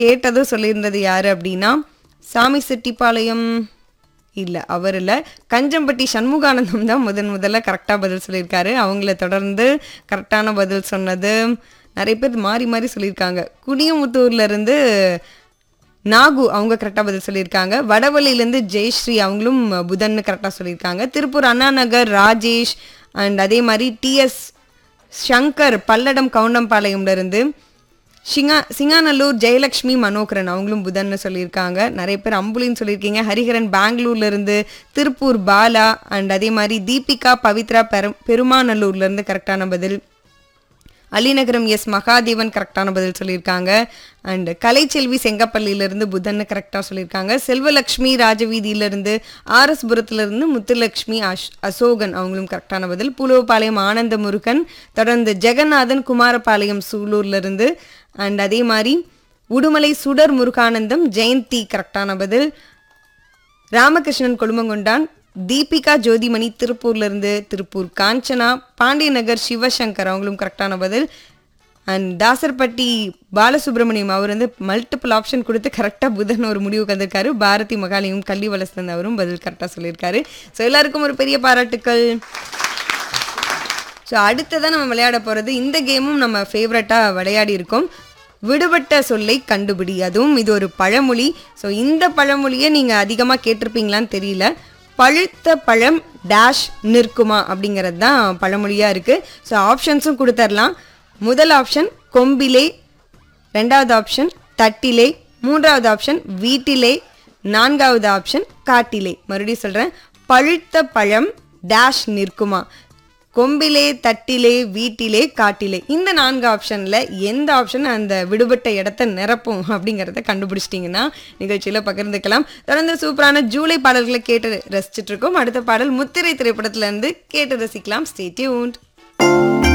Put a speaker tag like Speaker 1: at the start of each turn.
Speaker 1: கேட்டதும் சொல்லியிருந்தது யாரு அப்படின்னா சாமி செட்டிப்பாளையம் இல்ல அவர் இல்ல கஞ்சம்பட்டி சண்முகானந்தம் தான் முதன் முதல்ல கரெக்டா பதில் சொல்லியிருக்காரு அவங்கள தொடர்ந்து கரெக்டான பதில் சொன்னது நிறைய பேர் மாறி மாறி சொல்லியிருக்காங்க குடியமுத்தூர்ல இருந்து நாகு அவங்க கரெக்டாக பதில் சொல்லியிருக்காங்க வடவள்ளியிலேருந்து ஜெயஸ்ரீ அவங்களும் புதன்னு கரெக்டாக சொல்லியிருக்காங்க திருப்பூர் அண்ணா நகர் ராஜேஷ் அண்ட் அதே மாதிரி டிஎஸ் சங்கர் பல்லடம் கவுண்டம்பாளையம்ல இருந்து சிங்கா சிங்காநல்லூர் ஜெயலக்ஷ்மி மனோகரன் அவங்களும் புதன்னு சொல்லியிருக்காங்க நிறைய பேர் அம்புலின்னு சொல்லியிருக்கீங்க ஹரிஹரன் பெங்களூர்ல இருந்து திருப்பூர் பாலா அண்ட் அதே மாதிரி தீபிகா பவித்ரா பெரு பெருமாநல்லூர்ல இருந்து கரெக்டான பதில் அலிநகரம் எஸ் மகாதேவன் கரெக்டான பதில் சொல்லியிருக்காங்க அண்ட் கலைச்செல்வி செங்கப்பள்ளியிலிருந்து புதன்னு கரெக்டாக சொல்லியிருக்காங்க செல்வலக்ஷ்மி ராஜவீதியிலிருந்து ஆர்எஸ் புரத்திலிருந்து முத்துலக்ஷ்மி அஷ் அசோகன் அவங்களும் கரெக்டான பதில் புலுவப்பாளையம் ஆனந்த முருகன் தொடர்ந்து ஜெகநாதன் குமாரபாளையம் சூலூர்லேருந்து அண்ட் அதே மாதிரி உடுமலை சுடர் முருகானந்தம் ஜெயந்தி கரெக்டான பதில் ராமகிருஷ்ணன் கொழுமங்கொண்டான் தீபிகா ஜோதிமணி திருப்பூர்ல இருந்து திருப்பூர் காஞ்சனா பாண்டியநகர் சிவசங்கர் அவங்களும் கரெக்டான பதில் அண்ட் தாசர்பட்டி பாலசுப்ரமணியம் அவர் வந்து மல்டிபிள் ஆப்ஷன் கொடுத்து கரெக்டாக புதன் ஒரு முடிவுக்கு வந்திருக்காரு பாரதி மகாலியும் கல்வி வளர்த்தன் அவரும் பதில் கரெக்டாக சொல்லியிருக்காரு ஸோ எல்லாருக்கும் ஒரு பெரிய பாராட்டுக்கள் ஸோ அடுத்ததான் நம்ம விளையாட போகிறது இந்த கேமும் நம்ம ஃபேவரட்டாக விளையாடி இருக்கோம் விடுபட்ட சொல்லை கண்டுபிடி அதுவும் இது ஒரு பழமொழி ஸோ இந்த பழமொழியை நீங்கள் அதிகமாக கேட்டிருப்பீங்களான்னு தெரியல பழுத்த பழம் டேஷ் நிற்குமா அப்படிங்கிறது தான் பழமொழியாக இருக்குது ஸோ ஆப்ஷன்ஸும் கொடுத்துர்லாம் முதல் ஆப்ஷன் கொம்பிலே ரெண்டாவது ஆப்ஷன் தட்டிலே மூன்றாவது ஆப்ஷன் வீட்டிலே நான்காவது ஆப்ஷன் காட்டிலே மறுபடியும் சொல்கிறேன் பழுத்த பழம் டேஷ் நிற்குமா கொம்பிலே தட்டிலே வீட்டிலே காட்டிலே இந்த நான்கு ஆப்ஷனில் எந்த ஆப்ஷன் அந்த விடுபட்ட இடத்த நிரப்பும் அப்படிங்கிறத கண்டுபிடிச்சிட்டிங்கன்னா நிகழ்ச்சியில் பகிர்ந்துக்கலாம் தொடர்ந்து சூப்பரான ஜூலை பாடல்களை கேட்டு ரசிச்சிட்டு இருக்கோம் அடுத்த பாடல் முத்திரை திரைப்படத்துல இருந்து கேட்டு ரசிக்கலாம் ஸ்டே டியூன்ட்